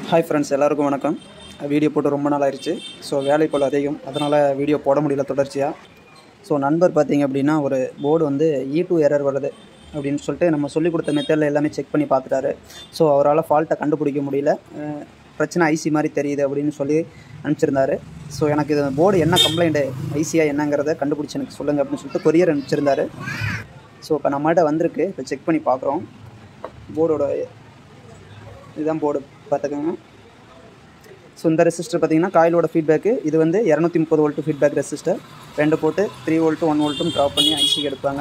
hi friends எல்லாருக்கும் வணக்கம் video போட்டு ரொம்ப நாள் ஆயிடுச்சு ஸோ வேலைப்போல் அதிகம் அதனால் வீடியோ போட முடியல தொடர்ச்சியாக ஸோ நண்பர் பார்த்தீங்க அப்படின்னா ஒரு போர்டு வந்து இ டூ எரர் வருது அப்படின்னு சொல்லிட்டு நம்ம சொல்லிக் கொடுத்த மெத்தடில் எல்லாமே செக் பண்ணி பார்த்துட்டாரு ஸோ அவரால் ஃபால்ட்டை கண்டுபிடிக்க முடியல அஹ், பிரச்சனை ஐசி மாதிரி தெரியுது அப்படின்னு சொல்லி அனுப்பிச்சிருந்தாரு ஸோ எனக்கு இது போர்டு என்ன கம்ப்ளைண்ட்டு ஐசியாக என்னங்கிறத கண்டுபிடிச்சி எனக்கு சொல்லுங்கள் அப்படின்னு சொல்லிட்டு கொரியர் அனுப்பிச்சிருந்தாரு ஸோ இப்போ நம்மகிட்ட வந்திருக்கு இப்போ செக் பண்ணி பார்க்குறோம் போர்டோட இதுதான் போர்டு பார்த்துக்கோங்க ஸோ இந்த ரெசிஸ்டர் பார்த்தீங்கன்னா காயிலோட ஃபீட்பேக்கு இது வந்து இரநூத்தி முப்பது வோல்ட்டு ஃபீட்பேக் ரெசிஸ்டர் ரெண்டு போட்டு த்ரீ வோல்ட்டு ஒன் வோல்ட்டும் ட்ராப் பண்ணி ஐசிக்கு எடுப்பாங்க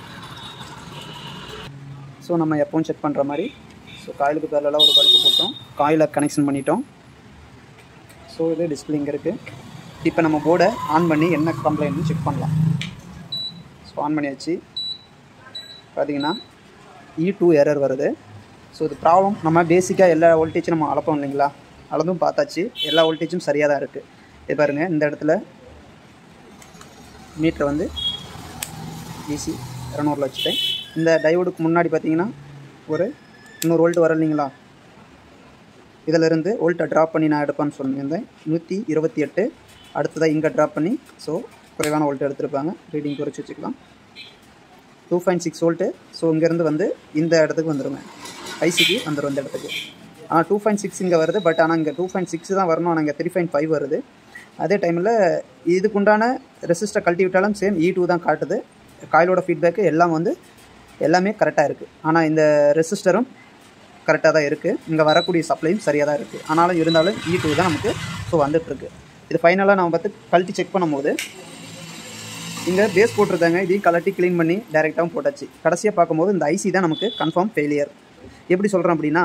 ஸோ நம்ம எப்பவும் செக் பண்ணுற மாதிரி ஸோ காயிலுக்கு பேரலாம் ஒரு பல்பு போட்டோம் காயிலை கனெக்ஷன் பண்ணிட்டோம் ஸோ இது டிஸ்பிளே இங்கே இருக்குது இப்போ நம்ம போர்டை ஆன் பண்ணி என்ன கம்ப்ளைண்ட்னு செக் பண்ணலாம் ஸோ ஆன் பண்ணியாச்சு பார்த்தீங்கன்னா இ டூ எரர் வருது ஸோ இது ப்ராப்ளம் நம்ம பேசிக்காக எல்லா வோல்டேஜும் நம்ம அளப்போம் இல்லைங்களா அளந்தும் பார்த்தாச்சு எல்லா வோல்டேஜும் சரியாக தான் இருக்குது இது பாருங்கள் இந்த இடத்துல மீட்டரை வந்து ஈசி இரநூறுல வச்சுட்டேன் இந்த டையோடுக்கு முன்னாடி பார்த்தீங்கன்னா ஒரு இன்னொரு வோல்ட் வர இல்லைங்களா இதிலிருந்து வோல்ட்டை ட்ராப் பண்ணி நான் எடுப்பேன்னு சொல்லியிருந்தேன் நூற்றி இருபத்தி எட்டு அடுத்ததாக இங்கே ட்ராப் பண்ணி ஸோ குறைவான வோல்ட் எடுத்திருப்பாங்க ரீடிங் குறைச்சி வச்சுக்கலாம் two point six volt so இங்கேருந்து வந்து இந்த இடத்துக்கு வந்துடுங்க ஐசிக்கு வந்துடும் இந்த இடத்துக்கு ஆனால் டூ பாயிண்ட் சிக்ஸ் இங்கே வருது பட் ஆனால் இங்கே டூ பாயிண்ட் சிக்ஸ் தான் வரணும் ஆனால் இங்கே த்ரீ பாயிண்ட் ஃபைவ் வருது அதே டைமில் இதுக்குண்டான ரெசிஸ்டர் கழட்டி விட்டாலும் சேம் இ டூ தான் காட்டுது காயிலோட ஃபீட்பேக்கு எல்லாம் வந்து எல்லாமே கரெக்டாக இருக்குது ஆனால் இந்த ரெசிஸ்டரும் கரெக்டாக தான் இருக்குது இங்கே வரக்கூடிய சப்ளையும் சரியாக தான் இருக்குது ஆனாலும் இருந்தாலும் இ டூ தான் நமக்கு ஸோ வந்துட்டுருக்கு இது ஃபைனலாக நம்ம பார்த்து கழட்டி செக் பண்ணும்போது இங்கே பேஸ் போட்டிருக்காங்க இதையும் கலட்டி க்ளீன் பண்ணி டேரெக்டாகவும் போட்டாச்சு கடைசியாக பார்க்கும்போது இந்த ஐசி தான் நமக்கு கன்ஃபார்ம் ஃபெயிலியர் எப்படி சொல்கிறோம் அப்படின்னா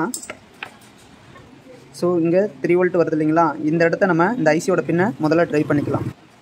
ஸோ இங்கே த்ரீ வோல்ட் வருது இல்லைங்களா இந்த இடத்த நம்ம இந்த ஐசியோட பின்னை முதல்ல ட்ரை பண்ணிக்கலாம்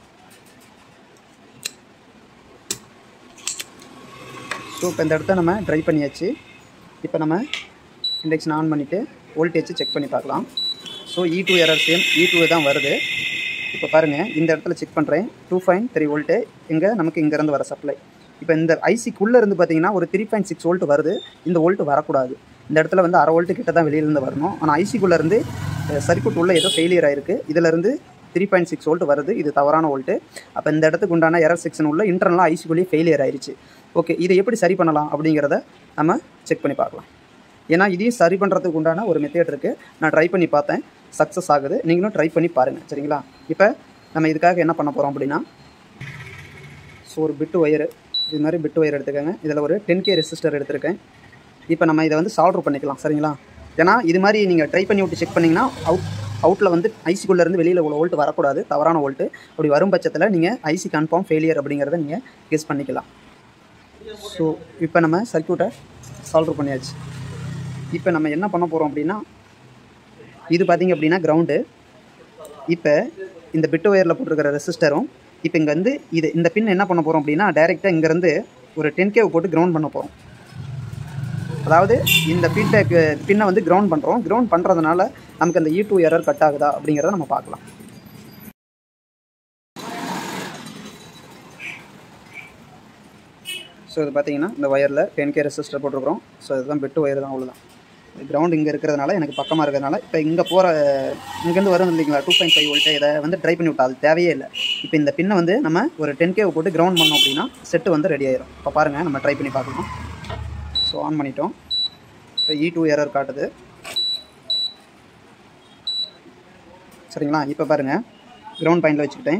ஸோ இப்போ இந்த இடத்த நம்ம ட்ரை பண்ணியாச்சு இப்போ நம்ம இண்டக்ஷன் ஆன் பண்ணிவிட்டு வோல்டேஜ் செக் பண்ணி பார்க்கலாம் so E two error same E two தான் வருது இப்போ பாருங்கள் இந்த இடத்துல செக் பண்ணுறேன் டூ பாயிண்ட் த்ரீ வோல்ட்டு இங்கே நமக்கு இங்கேருந்து வர சப்ளை இப்போ இந்த ஐசிக்குள்ளே இருந்து பார்த்தீங்கன்னா ஒரு த்ரீ பாயிண்ட் சிக்ஸ் வோல்ட் வருது இந்த வோல்ட் வரக்கூடாது இந்த இடத்துல வந்து அரை வோல்ட்டு கிட்ட தான் வெளியிலேருந்து வரணும் ஆனால் ஐசிக்குள்ளே இருந்து சர்க்யூட் உள்ள ஏதோ ஃபெயிலியர் ஆயிருக்கு இதிலேருந்து த்ரீ பாயிண்ட் சிக்ஸ் வோல்ட் வருது இது தவறான வோல்ட்டு அப்போ இந்த இடத்துக்கு உண்டான எரர் செக்ஷன் உள்ள இன்டர்னலாக ஐசிக்குள்ளேயே ஃபெயிலியர் ஆயிருச்சு ஓகே இதை எப்படி சரி பண்ணலாம் அப்படிங்கிறத நம்ம செக் பண்ணி பார்க்கலாம் ஏன்னா இதையும் சரி பண்ணுறதுக்கு உண்டான ஒரு மெத்தட் இருக்குது நான் ட்ரை பண்ணி பார்த்தேன் சக்ஸஸ் ஆகுது நீங்களும் ட்ரை பண்ணி பாருங்கள் சரிங்களா இப்போ நம்ம இதுக்காக என்ன பண்ண போகிறோம் அப்படின்னா ஸோ ஒரு பிட்டு ஒயரு இது மாதிரி பிட்டு ஒயர் எடுத்துக்கோங்க இதில் ஒரு டென் கே ரெசிஸ்டர் எடுத்திருக்கேன் இப்போ நம்ம இதை வந்து சால்வ் பண்ணிக்கலாம் சரிங்களா ஏன்னா இது மாதிரி நீங்கள் ட்ரை பண்ணி விட்டு செக் பண்ணிங்கன்னா அவுட் அவுட்டில் வந்து ஐசிக்குள்ளேருந்து வெளியில் உள்ள வோல்ட் வரக்கூடாது தவறான வோல்ட்டு அப்படி வரும் பட்சத்தில் நீங்கள் ஐசி கன்ஃபார்ம் ஃபெயிலியர் அப்படிங்கிறத நீங்கள் கெஸ் பண்ணிக்கலாம் ஸோ இப்போ நம்ம சர்க்யூட்டை சால்வ் பண்ணியாச்சு இப்போ நம்ம என்ன பண்ண போகிறோம் அப்படின்னா இது பார்த்தீங்க அப்படின்னா கிரவுண்டு இப்போ இந்த பிட்டு ஒயரில் போட்டிருக்கிற ரெசிஸ்டரும் இப்போ இங்கே வந்து இது இந்த பின் என்ன பண்ண போகிறோம் அப்படின்னா டைரெக்டாக இங்கேருந்து ஒரு டென் கேவை போட்டு கிரவுண்ட் பண்ண போகிறோம் அதாவது இந்த ஃபீட்பேக் பின்னை வந்து கிரவுண்ட் பண்ணுறோம் கிரவுண்ட் பண்ணுறதுனால நமக்கு அந்த இ டூ எரர் கட் ஆகுதா அப்படிங்கிறத நம்ம பார்க்கலாம் ஸோ இது பார்த்தீங்கன்னா இந்த ஒயரில் டென் கே ரெசிஸ்டர் போட்டிருக்கிறோம் ஸோ இதுதான் பெட்டு ஒயர் தான் அவ்வளோதான் கிரவுண்ட் இங்கே இருக்கிறதுனால எனக்கு பக்கமாக இருக்கிறதுனால இப்போ இங்கே போகிற இங்கேருந்து வரும் இல்லைங்களா டூ பாயிண்ட் ஃபைவ் வோல்ட்டு இதை வந்து ட்ரை பண்ணி விட்டா அது தேவையே இல்லை இப்போ இந்த பின்னை வந்து நம்ம ஒரு டென் கேவை போட்டு கிரவுண்ட் பண்ணோம் அப்படின்னா செட்டு வந்து ரெடி ஆயிரும் இப்போ பாருங்கள் நம்ம ட்ரை பண்ணி பார்க்கலாம் ஸோ ஆன் பண்ணிட்டோம் இப்போ இ டூ எரர் காட்டுது சரிங்களா இப்போ பாருங்கள் கிரவுண்ட் பாயிண்டில் வச்சுக்கிட்டேன்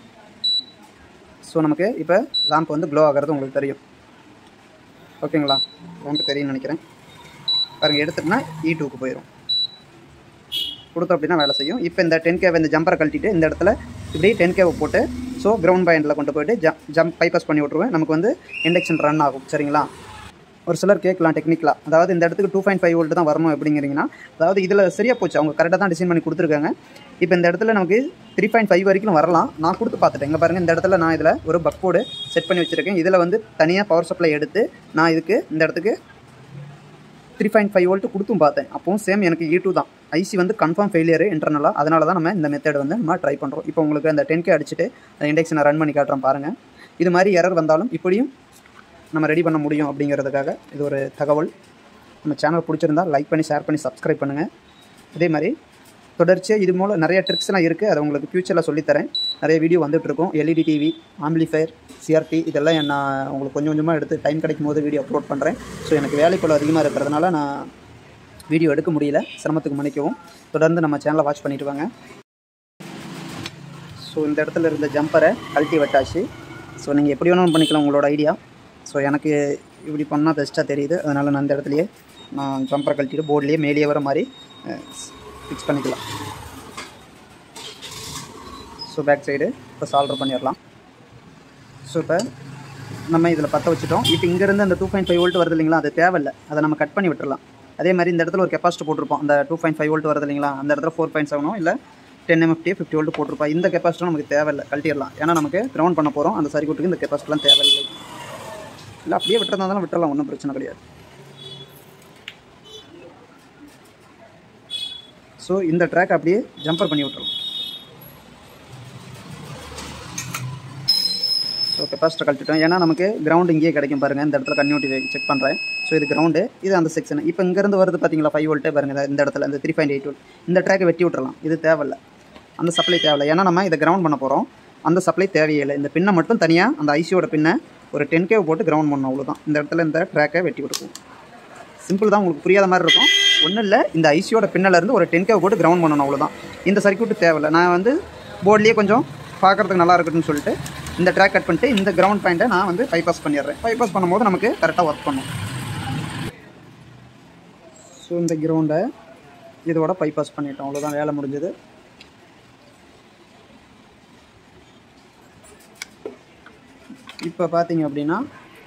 ஸோ நமக்கு இப்போ லேம்ப் வந்து க்ளோ ஆகிறது உங்களுக்கு தெரியும் ஓகேங்களா லேம்ப் தெரியும்னு நினைக்கிறேன் பாருங்கள் எடுத்துட்டுனா இ டூக்கு போயிடும் கொடுத்தோம் அப்படின்னா வேலை செய்யும் இப்போ இந்த டென் கேவை இந்த ஜம்பரை கழட்டிட்டு இந்த இடத்துல இப்படி டென் கேவை போட்டு ஸோ கிரவுண்ட் பாயிண்டில் கொண்டு போயிட்டு ஜம் ஜம்ப் பைபாஸ் பண்ணி விட்ருவேன் நமக்கு வந்து இண்டக்ஷன் ரன் ஆகும் சரிங்களா ஒரு சிலர் கேட்கலாம் டெக்னிக்கலாக அதாவது இந்த இடத்துக்கு டூ பாயிண்ட் ஃபைவ் வோல்ட் தான் வரணும் அப்படிங்கிறீங்கன்னா அதாவது இதில் சரியாக போச்சு அவங்க கரெக்டாக தான் டிசைன் பண்ணி கொடுத்துருக்காங்க இப்போ இந்த இடத்துல நமக்கு த்ரீ பாயிண்ட் ஃபைவ் வரைக்கும் வரலாம் நான் கொடுத்து பார்த்துட்டேன் இங்கே பாருங்கள் இந்த இடத்துல நான் இதில் ஒரு பக் போர்டு செட் பண்ணி வச்சுருக்கேன் இதில் வந்து தனியாக பவர் சப்ளை எடுத்து நான் இதுக்கு இந்த இடத்துக்கு த்ரீ பாயிண்ட் ஃபைவ் வோல்ட்டு கொடுத்தும் பார்த்தேன் அப்போவும் சேம் எனக்கு இ டூ தான் ஐசி வந்து கன்ஃபார்ம் ஃபெயிலியர் இன்டர்னலாக அதனால தான் நம்ம இந்த மெத்தட் வந்து நம்ம ட்ரை பண்ணுறோம் இப்போ உங்களுக்கு அந்த டென் கே அடிச்சுட்டு அந்த இண்டெக்ஷனை ரன் பண்ணி காட்டுறேன் பாருங்கள் இது மாதிரி எரர் வந்தாலும் இப்படியும் நம்ம ரெடி பண்ண முடியும் அப்படிங்கிறதுக்காக இது ஒரு தகவல் நம்ம சேனல் பிடிச்சிருந்தா லைக் பண்ணி ஷேர் பண்ணி சப்ஸ்கிரைப் பண்ணுங்கள் அதே மாதிரி தொடர்ச்சியாக இது மூலம் நிறைய ட்ரிக்ஸ்லாம் இருக்குது அதை உங்களுக்கு ஃப்யூச்சரில் சொல்லித்தரேன் நிறைய வீடியோ வந்துட்டுருக்கும் எல்இடி டிவி ஆம்பிளிஃபயர் சிஆர்டி இதெல்லாம் நான் உங்களுக்கு கொஞ்சம் கொஞ்சமாக எடுத்து டைம் கிடைக்கும் போது வீடியோ அப்லோட் பண்ணுறேன் ஸோ எனக்கு வேலைப்பளு அதிகமாக இருக்கிறதுனால நான் வீடியோ எடுக்க முடியல சிரமத்துக்கு மன்னிக்கவும் தொடர்ந்து நம்ம சேனலை வாட்ச் பண்ணிட்டு வாங்க ஸோ இந்த இடத்துல இருந்த ஜம்பரை கழட்டி விட்டாச்சு ஸோ நீங்கள் எப்படி வேணாலும் பண்ணிக்கலாம் உங்களோட ஐடியா ஸோ எனக்கு இப்படி பண்ணால் பெஸ்ட்டாக தெரியுது அதனால் நான் இந்த இடத்துலையே நான் ஜம்பரை கழட்டிட்டு போர்ட்லேயே மேலேயே வர மாதிரி ஃபிக்ஸ் பண்ணிக்கலாம் ஸோ பேக் சைடு இப்போ சால்டர் பண்ணிடலாம் ஸோ இப்போ நம்ம இதில் பற்ற வச்சுட்டோம் இப்போ இங்கேருந்து அந்த டூ பாயிண்ட் ஃபைவ் வோல்ட் வருது இல்லைங்களா அது தேவையில்லை அதை நம்ம கட் பண்ணி விட்டுறலாம் அதே மாதிரி இந்த இடத்துல ஒரு கெப்பாசிட்டி போட்டிருப்போம் அந்த டூ பாயிண்ட் ஃபைவ் வோல்ட் வருது இல்லைங்களா அந்த இடத்துல ஃபோர் பாயிண்ட் செவனோ இல்லை டென் எம்எஃப்டி ஃபிஃப்டி வோல்ட் போட்டிருப்போம் இந்த கெப்பாசிட்டி நமக்கு தேவையில்லை கழட்டிடலாம் ஏன்னா நமக்கு கிரவுண்ட் பண்ண போகிறோம் அந்த சர்க்யூட்டுக்கு இந்த கெப்பாசிட்டிலாம் தேவையில்லை இல்லை அப்படியே விட்டுறதாலும் விட்டுறலாம் ஒன்றும் பிரச்சனை கிடையாது ஸோ இந்த ட்ராக் அப்படியே ஜம்பர் பண்ணி விட்டுறலாம் ஸோ கெப்பாசிட்டர் கழட்டிட்டோம் ஏன்னா நமக்கு கிரவுண்ட் இங்கேயே கிடைக்கும் பாருங்கள் இந்த இடத்துல கன்யூட்டி செக் பண்ணுறேன் ஸோ இது கிரவுண்டு இது அந்த செக்ஷன் இப்போ இங்கேருந்து வருது பார்த்தீங்களா ஃபைவ் வோல்ட்டே பாருங்கள் இந்த இடத்துல இந்த த்ரீ பாயிண்ட் எயிட் வோல்ட் இந்த ட்ராக்கை வெட்டி விட்டுறலாம் இது தேவையில்லை அந்த சப்ளை தேவையில்லை ஏன்னா நம்ம இதை கிரவுண்ட் பண்ண போகிறோம் அந்த சப்ளை தேவையில்லை இந்த பின்னை மட்டும் தனியாக அந்த ஐசியோட பின்னை ஒரு டென் கேவ் போட்டு கிரவுண்ட் பண்ணணும் அவ்வளோதான் இந்த இடத்துல இந்த ட்ராக்கை வெட்டி விட்டுக்கும் சிம்பிள் தான் உங்களுக்கு புரியாத மாதிரி இருக்கும் ஒன்றும் இல்லை இந்த ஐசியோட பின்னிலேருந்து ஒரு டென் கேவ் போட்டு கிரவுண்ட் பண்ணணும் அவ்வளோதான் இந்த சர்க்யூட்டு தேவையில்லை நான் வந்து போர்ட்லேயே கொஞ்சம் பார்க்குறதுக்கு நல்லா இருக்கட்டும்னு சொல்லிட்டு இந்த ட்ராக் கட் பண்ணிட்டு இந்த கிரவுண்ட் பாயிண்ட்டை நான் வந்து பைபாஸ் பண்ணிடுறேன் பைபாஸ் பண்ணும்போது நமக்கு கரெக்டாக ஒர்க் பண்ணும் ஸோ இந்த கிரவுண்டை இதோட பைபாஸ் பண்ணிட்டோம் அவ்வளோதான் வேலை முடிஞ்சது இப்போ பார்த்தீங்க அப்படின்னா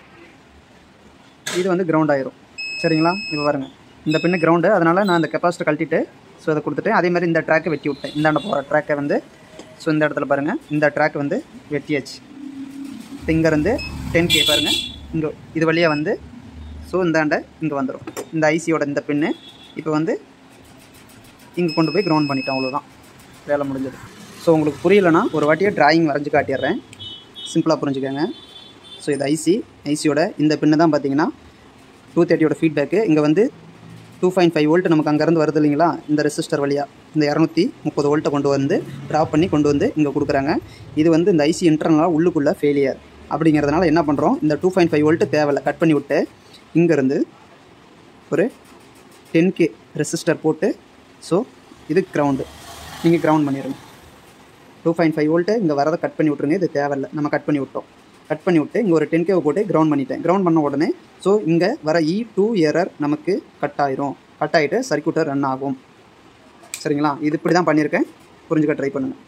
இது வந்து கிரவுண்ட் ஆயிரும் சரிங்களா இப்போ பாருங்க இந்த பின்னு கிரவுண்டு அதனால் நான் இந்த கெப்பாசிட்டி கழட்டிட்டு ஸோ அதை கொடுத்துட்டேன் அதே மாதிரி இந்த ட்ராக்கை வெட்டி விட்டேன் இந்தாண்ட போகிற ட்ராக்கை வந்து ஸோ இந்த இடத்துல பாருங்கள் இந்த ட்ராக் வந்து வெட்டியாச்சு இப்போ இங்கேருந்து டென் கே பாருங்கள் இங்கே இது வழியாக வந்து ஸோ இந்தாண்ட இங்கே வந்துடும் இந்த ஐசியோட இந்த பின்னு இப்போ வந்து இங்கே கொண்டு போய் கிரவுண்ட் பண்ணிட்டோம் அவ்வளோதான் வேலை முடிஞ்சது ஸோ உங்களுக்கு புரியலனா ஒரு வாட்டியே டிராயிங் வரைஞ்சி காட்டிடுறேன் சிம்பிளாக புரிஞ்சுக்கோங்க ஸோ இது ஐசி ஐசியோட இந்த பின்னு தான் பார்த்தீங்கன்னா டூ தேர்ட்டியோட ஃபீட்பேக்கு இங்கே வந்து டூ பாயிண்ட் ஃபைவ் வோல்ட் நமக்கு அங்கேருந்து வருது இல்லைங்களா இந்த ரெசிஸ்டர் வழியாக இந்த இரநூத்தி முப்பது வோல்ட்டை கொண்டு வந்து ட்ராப் பண்ணி கொண்டு வந்து இங்கே கொடுக்குறாங்க இது வந்து இந்த ஐசி இன்டர்னலாக உள்ளுக்குள்ளே ஃபெயிலியர் அப்படிங்கிறதுனால என்ன பண்ணுறோம் இந்த டூ பாயிண்ட் ஃபைவ் வோல்ட்டு தேவையில்ல கட் பண்ணி விட்டு இங்கேருந்து ஒரு டென் கே ரெசிஸ்டர் போட்டு ஸோ இது கிரவுண்டு நீங்கள் கிரவுண்ட் பண்ணிடுங்க டூ பாயிண்ட் ஃபைவ் வோல்ட்டு இங்கே வரதை கட் பண்ணி விட்ருங்க இது தேவையில்லை நம்ம கட் பண்ணி விட்டோம் கட் பண்ணி விட்டு இங்கே ஒரு டென் கேவை போட்டு கிரவுண்ட் பண்ணிட்டேன் கிரவுண்ட் பண்ண உடனே ஸோ இங்கே வர இ டூ எரர் நமக்கு கட் ஆயிரும் கட் ஆகிட்டு சர்க்யூட்டர் ரன் ஆகும் சரிங்களா இது இப்படி தான் பண்ணியிருக்கேன் புரிஞ்சுக்க ட்ரை பண்ணுங்கள்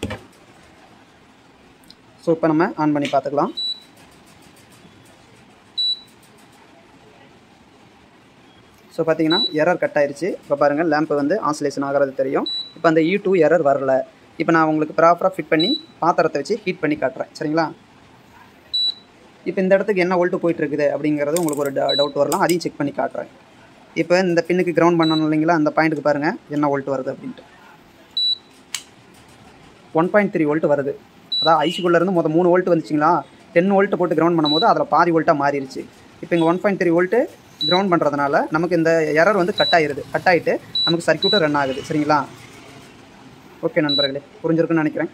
ஸோ இப்போ நம்ம ஆன் பண்ணி பார்த்துக்கலாம் ஸோ பார்த்தீங்கன்னா எரர் கட் ஆயிருச்சு இப்போ பாருங்கள் லேம்ப் வந்து ஆன்சுலேஷன் ஆகிறது தெரியும் இப்போ அந்த இ டூ எரர் வரல இப்போ நான் உங்களுக்கு ப்ராப்பராக ஃபிட் பண்ணி பாத்திரத்தை வச்சு ஹீட் பண்ணி காட்டுறேன் சரிங்களா இப்போ இந்த இடத்துக்கு என்ன வோல்ட்டு போயிட்டு இருக்குது அப்படிங்கிறது உங்களுக்கு ஒரு டவுட் வரலாம் அதையும் செக் பண்ணி காட்டுறேன் இப்போ இந்த பின்னுக்கு கிரவுண்ட் பண்ணணும் இல்லைங்களா அந்த பாயிண்ட்டுக்கு பாருங்கள் என்ன வோல்ட் வருது அப்படின்ட்டு ஒன் பாயிண்ட் த்ரீ வோல்ட் வருது அதான் ஐசிக்குள்ளேருந்து மொதல் மூணு வோல்ட் வந்துச்சிங்களா டென் வோல்ட்டு போட்டு கிரவுண்ட் பண்ணும்போது அதில் பாதி வோல்ட்டாக மாறிடுச்சு இப்போ இங்கே one point three volt ground பண்ணுறதுனால நமக்கு இந்த எரர் வந்து கட் ஆகிருது கட் ஆகிட்டு நமக்கு சர்க்யூட்டும் ரன் ஆகுது சரிங்களா ஓகே நண்பர்களே புரிஞ்சிருக்குன்னு நினைக்கிறேன்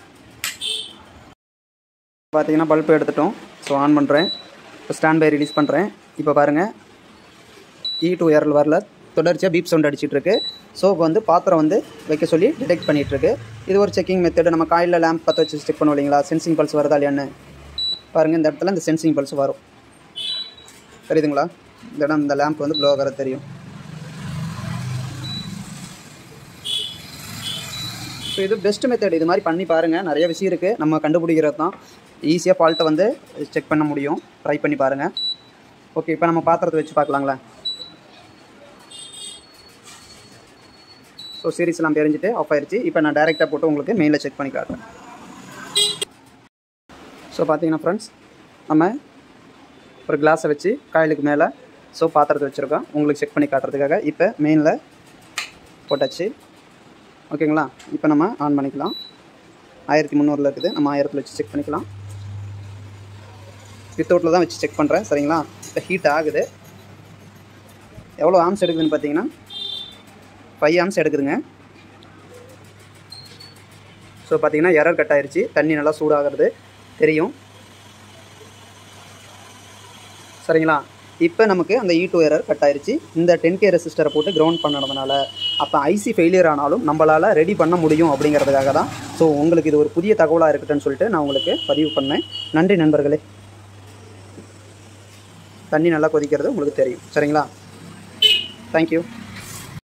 பார்த்தீங்கன்னா பல்ப் எடுத்துட்டோம் ஸோ ஆன் பண்ணுறேன் இப்போ ஸ்டாண்ட் பை ரிலீஸ் பண்ணுறேன் இப்போ பாருங்கள் இ டூ ஏரில் வரல தொடர்ச்சியாக பீப் சவுண்ட் அடிச்சிட்டு இருக்கு ஸோ இப்போ வந்து பாத்திரம் வந்து வைக்க சொல்லி டிடெக்ட் பண்ணிட்டு இருக்கு இது ஒரு செக்கிங் மெத்தடு நம்ம காயில் லேம்ப் பற்ற வச்சு செக் பண்ணுவோம் இல்லைங்களா சென்சிங் பல்ஸ் வருதா இல்லையான்னு பாருங்கள் இந்த இடத்துல இந்த சென்சிங் பல்ஸ் வரும் தெரியுதுங்களா இந்த இடம் இந்த லேம்ப் வந்து க்ளோ ஆகிறது தெரியும் ஸோ இது பெஸ்ட் மெத்தட் இது மாதிரி பண்ணி பாருங்கள் நிறைய விஷயம் இருக்குது நம்ம கண்டுபிடிக்கிறது தான் ஈஸியாக ஃபால்ட்டை வந்து செக் பண்ண முடியும் ட்ரை பண்ணி பாருங்கள் ஓகே இப்போ நம்ம பாத்திரத்தை வச்சு பார்க்கலாங்களா ஸோ சீரிஸ்லாம் தெரிஞ்சுட்டு ஆஃப் ஆயிடுச்சு இப்போ நான் டேரெக்டாக போட்டு உங்களுக்கு மெயிலில் செக் பண்ணி காட்டுறேன் ஸோ பார்த்தீங்கன்னா ஃப்ரெண்ட்ஸ் நம்ம ஒரு கிளாஸை வச்சு காயிலுக்கு மேலே ஸோ பாத்திரத்தை வச்சுருக்கோம் உங்களுக்கு செக் பண்ணி காட்டுறதுக்காக இப்போ மெயினில் போட்டாச்சு ஓகேங்களா இப்போ நம்ம ஆன் பண்ணிக்கலாம் ஆயிரத்தி முந்நூறில் இருக்குது நம்ம ஆயிரத்தில் வச்சு செக் பண்ணிக்கலாம் வித்தவுட்டில் தான் வச்சு செக் பண்ணுறேன் சரிங்களா இப்போ ஹீட் ஆகுது எவ்வளோ ஆம்ஸ் எடுக்குதுன்னு பார்த்தீங்கன்னா ஃபைவ் ஆம்ஸ் எடுக்குதுங்க ஸோ பார்த்தீங்கன்னா எரர் கட் ஆயிருச்சு தண்ணி நல்லா சூடாகிறது தெரியும் சரிங்களா இப்போ நமக்கு அந்த இ டூ எரர் கட் ஆயிருச்சு இந்த டென் கே ரெசிஸ்டரை போட்டு கிரவுண்ட் பண்ணதுனால அப்போ ஐசி ஃபெயிலியர் ஆனாலும் நம்மளால் ரெடி பண்ண முடியும் அப்படிங்கிறதுக்காக தான் ஸோ உங்களுக்கு இது ஒரு புதிய தகவலாக இருக்கட்டும்னு சொல்லிட்டு நான் உங்களுக்கு பதிவு பண்ணேன் நன்றி நண்பர்களே தண்ணி நல்லா கொதிக்கிறது உங்களுக்கு தெரியும் சரிங்களா தேங்க்யூ